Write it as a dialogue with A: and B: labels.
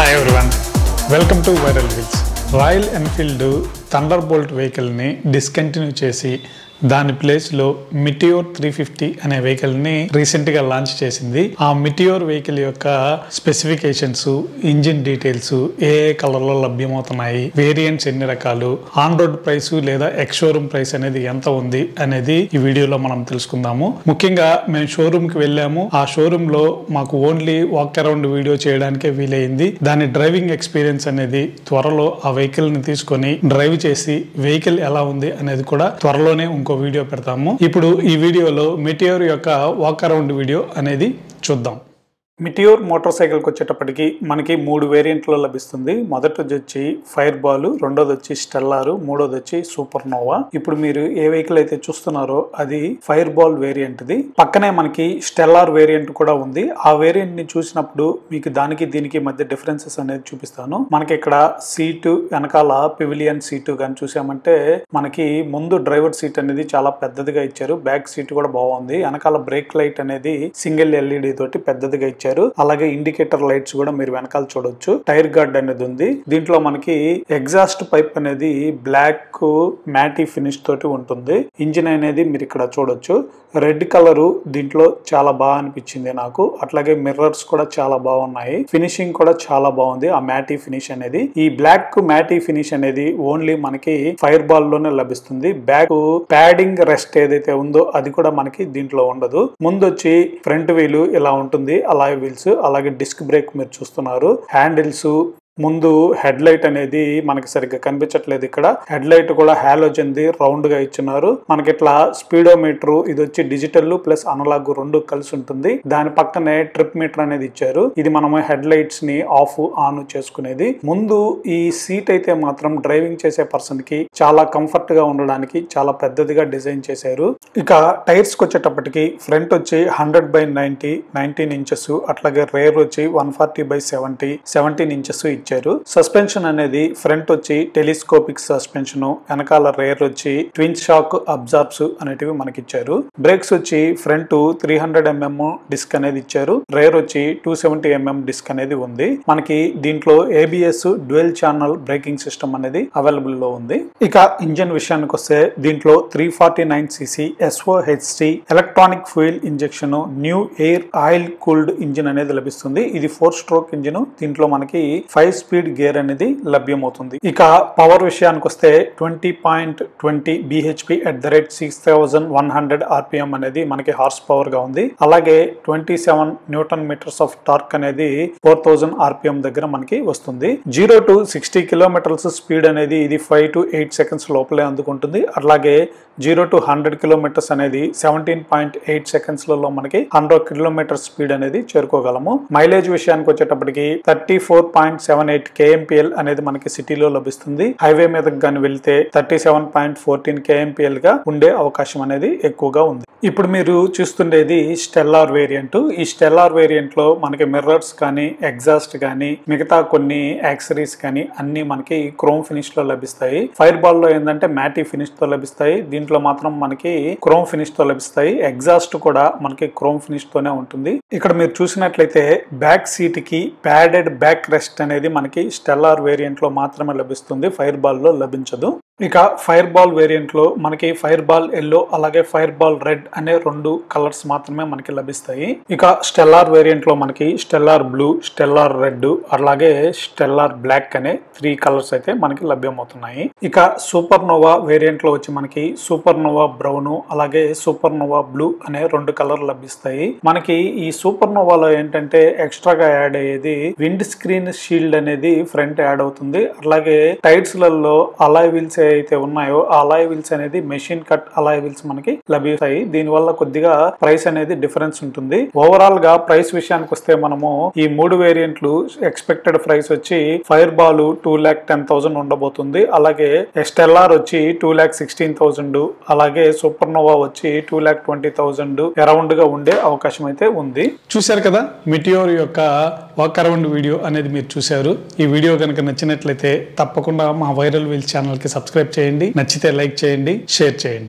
A: hi everyone welcome to Viral Wheels Royal Enfield Thunderbolt వెహికల్ని discontinue చేసి దాని ప్లేస్లో మిటియోర్ త్రీ ఫిఫ్టీ అనే వెహికల్ని రీసెంట్గా లాంచ్ చేసింది ఆ మిటియోర్ వెహికల్ యొక్క స్పెసిఫికేషన్స్ ఇంజిన్ డీటెయిల్స్ ఏ ఏ కలర్లో లభ్యమవుతున్నాయి వేరియంట్స్ ఎన్ని రకాలు ఆన్ రోడ్ ప్రైస్ లేదా ఎక్స్ షోరూమ్ ప్రైస్ అనేది ఎంత ఉంది అనేది ఈ వీడియోలో మనం తెలుసుకుందాము ముఖ్యంగా మేము షోరూమ్ కి వెళ్ళాము ఆ షోరూమ్ లో మాకు ఓన్లీ వాక్ అరౌండ్ వీడియో చేయడానికే వీలైంది దాని డ్రైవింగ్ ఎక్స్పీరియన్స్ అనేది త్వరలో ఆ వెహికల్ ని తీసుకొని డ్రైవ్ చేసి వెహికల్ ఎలా ఉంది అనేది కూడా త్వరలోనే ఇంకో వీడియో పెడతాము ఇప్పుడు ఈ వీడియోలో మిటియోర్ యొక్క వాక్ అరౌండ్ వీడియో అనేది చూద్దాం మిటియోర్ మోటార్ సైకిల్కి వచ్చేటప్పటికి మనకి మూడు వేరియంట్లో లభిస్తుంది మొదటి వచ్చి ఫైర్ బాల్ రెండోది వచ్చి స్టెల్లారు మూడోది వచ్చి సూపర్ నోవా ఇప్పుడు మీరు ఏ వెహికల్ అయితే చూస్తున్నారో అది ఫైర్ బాల్ వేరియంట్ ది పక్కనే మనకి స్టెల్లార్ వేరియంట్ కూడా ఉంది ఆ వేరియంట్ ని చూసినప్పుడు మీకు దానికి దీనికి మధ్య డిఫరెన్సెస్ అనేది చూపిస్తాను మనకి ఇక్కడ సీటు వెనకాల పివిలియన్ సీటు కానీ చూసామంటే మనకి ముందు డ్రైవర్ సీట్ అనేది చాలా పెద్దదిగా ఇచ్చారు బ్యాక్ సీట్ కూడా బాగుంది వెనకాల బ్రేక్ లైట్ అనేది సింగిల్ ఎల్ఈడి తోటి పెద్దదిగా ఇచ్చారు అలాగే ఇండికేటర్ లైట్స్ కూడా మీరు వెనకాల చూడొచ్చు టైర్ గార్డ్ అనేది ఉంది దీంట్లో మనకి ఎగ్జాస్ట్ పైప్ అనేది బ్లాక్ మ్యాటీ ఫినిష్ తోటి ఉంటుంది ఇంజిన్ అనేది మీరు ఇక్కడ చూడొచ్చు రెడ్ కలర్ దీంట్లో చాలా బాగా అనిపించింది నాకు అట్లాగే మిర్రర్స్ కూడా చాలా బాగున్నాయి ఫినిషింగ్ కూడా చాలా బాగుంది ఆ మ్యాటీ ఫినిష్ అనేది ఈ బ్లాక్ మ్యాటీ ఫినిష్ అనేది ఓన్లీ మనకి ఫైర్ బాల్ లోనే లభిస్తుంది బ్యాక్ ప్యాడింగ్ రెస్ట్ ఏదైతే ఉందో అది కూడా మనకి దీంట్లో ఉండదు ముందు వచ్చి ఫ్రంట్ వీల్ ఇలా ఉంటుంది అలాగే వీల్స్ అలాగే డిస్క్ బ్రేక్ మీరు చూస్తున్నారు హ్యాండిల్స్ ముందు హెడ్ లైట్ అనేది మనకి సరిగ్గా కనిపించట్లేదు ఇక్కడ హెడ్ లైట్ కూడా హాలోజన్ ది రౌండ్ గా ఇచ్చినారు మనకి ఇట్లా స్పీడోమీటర్ ఇది వచ్చి డిజిటల్ ప్లస్ అనలాగ్ రెండు కలిసి ఉంటుంది దాని పక్కనే ట్రిప్ మీటర్ అనేది ఇచ్చారు ఇది మనం హెడ్ లైట్స్ ని ఆఫ్ ఆన్ చేసుకునేది ముందు ఈ సీట్ అయితే మాత్రం డ్రైవింగ్ చేసే పర్సన్ కి చాలా కంఫర్ట్ గా ఉండడానికి చాలా పెద్దదిగా డిజైన్ చేశారు ఇక టైర్స్ కి వచ్చేటప్పటికి ఫ్రంట్ వచ్చి hundred by ninety nineteen inches అట్లాగే రేర్ వచ్చి one forty by seventy seventeen inches ఇచ్చారు సస్పెన్షన్ అనేది ఫ్రంట్ వచ్చి టెలిస్కోపిక్ సస్పెన్షన్ వెనకాల రేర్ వచ్చి ట్విన్ షాక్ అబ్జార్బ్స్ అనేటివి మనకి ఇచ్చారు బ్రేక్స్ వచ్చి front three hundred mm disc అనేది ఇచ్చారు రేర్ వచ్చి టూ సెవెంటీ ఎంఎం డిస్క్ అనేది ఉంది మనకి దీంట్లో ABS dual channel braking system అనేది అవైలబుల్ లో ఉంది ఇక ఇంజన్ విషయానికి వస్తే దీంట్లో three forty nine CC SO HC electronic fuel injection new air oil cooled engine అనేది లభిస్తుంది ఇది ఫోర్ స్ట్రోక్ ఇంజిన్ దీంట్లో మనకి ఫైవ్ స్పీడ్ గేర్ అనేది లభ్యమవుతుంది ఇక పవర్ విషయానికి వస్తే twenty point twenty BHP at the rate six thousand one hundred RPM అనేది మనకి హార్స్ పవర్ గా ఉంది అలాగే twenty seven newton metres of torque అనేది ఫోర్ థౌసండ్ ఆర్పిఎం దగ్గర మనకి వస్తుంది zero to sixty kilometres speed అనేది ఇది ఫైవ్ టు ఎయిట్ సెకండ్స్ లోపలే అందుకుంటుంది అలాగే జీరో టు హండ్రెడ్ కిలోమీటర్స్ అనేది సెవెంటీన్ పాయింట్ ఎయిట్ సెకండ్స్ లలో మనకి హండ్రెడ్ కిలోమీటర్ స్పీడ్ అనేది చేరుకోగలము మైలేజ్ విషయానికి వచ్చేటప్పటికి thirty four point seven eight KMPL అనేది మనకి సిటీలో లభిస్తుంది హైవే మీదకి కానీ వెళ్తే thirty seven point fourteen KMPL గా ఉండే అవకాశం అనేది ఎక్కువగా ఉంది ఇప్పుడు మీరు చూస్తుండేది స్టెల్లార్ వేరియంట్ ఈ స్టెల్లార్ వేరియంట్ లో మనకి మిర్రర్స్ కానీ ఎగ్జాస్ట్ కానీ మిగతా కొన్ని యాక్సరీస్ కానీ అన్ని మనకి క్రోమ్ ఫినిష్ లో లభిస్తాయి ఫైర్ బాల్ లో ఏంటంటే మ్యాటీ ఫినిష్ తో లభిస్తాయి దీంట్లో మాత్రం మనకి క్రోమ్ ఫినిష్ తో లభిస్తాయి ఎగ్జాస్ట్ కూడా మనకి క్రోమ్ ఫినిష్ తోనే ఉంటుంది ఇక్కడ మీరు చూసినట్లయితే బ్యాక్ సీట్ కి ప్యాడెడ్ బ్యాక్ రెస్ట్ అనేది మనకి స్టెల్లార్ వేరియంట్ లో మాత్రమే లభిస్తుంది ఫైర్ బాల్ లో లభించదు ఇక ఫైర్ బాల్ వేరియంట్ లో మనకి ఫైర్ బాల్ ఎల్లో అలాగే ఫైర్ బాల్ రెడ్ అనే రెండు కలర్స్ మాత్రమే మనకి లభిస్తాయి ఇక స్టెల్లార్ వేరియంట్ లో మనకి స్టెల్లార్ బ్లూ స్టెల్లార్ రెడ్ అలాగే స్టెల్లార్ బ్లాక్ అనే త్రీ కలర్స్ అయితే మనకి లభ్యమవుతున్నాయి ఇక సూపర్ నోవా వేరియంట్ లో వచ్చి మనకి సూపర్ నోవా బ్రౌన్ అలాగే సూపర్ నోవా బ్లూ అనే రెండు కలర్ లభిస్తాయి మనకి ఈ సూపర్ నోవాలో ఏంటంటే ఎక్స్ట్రాగా యాడ్ అయ్యేది విండ్ స్క్రీన్ షీల్డ్ అనేది ఫ్రంట్ యాడ్ అవుతుంది అలాగే టైర్స్ లలో అలాయ్ వీల్స్ అయితే ఉన్నాయో ఆ అలాయ్ వీల్స్ అనేది మెషిన్ కట్ అలాయ్ వీల్స్ మనకి లభిస్తాయి దీని వల్ల కొద్దిగా ప్రైస్ అనేది డిఫరెన్స్ ఉంటుంది ఓవరాల్ గా ప్రైస్ విషయానికి వస్తే మనము ఈ మూడు వేరియంట్లు ఎక్స్పెక్టెడ్ ప్రైస్ వచ్చి Fireball two lakh ten thousand ఉండబోతుంది అలాగే ఎస్టెల్ఆర్ వచ్చి టూ ల్యాక్ సిక్స్టీన్ థౌసండ్ అలాగే సూపర్ నోవా వచ్చి two lakh twenty thousand around గా ఉండే అవకాశం అయితే ఉంది చూశారు కదా మిటియోర్ యొక్క వాక్ అరౌండ్ వీడియో అనేది మీరు చూశారు ఈ వీడియో కనుక నచ్చినట్లయితే తప్పకుండా మా వైరల్ వీల్ ఛానల్ కి సబ్స్క్రైబ్ చేయండి నచ్చితే లైక్ చేయండి షేర్ చేయండి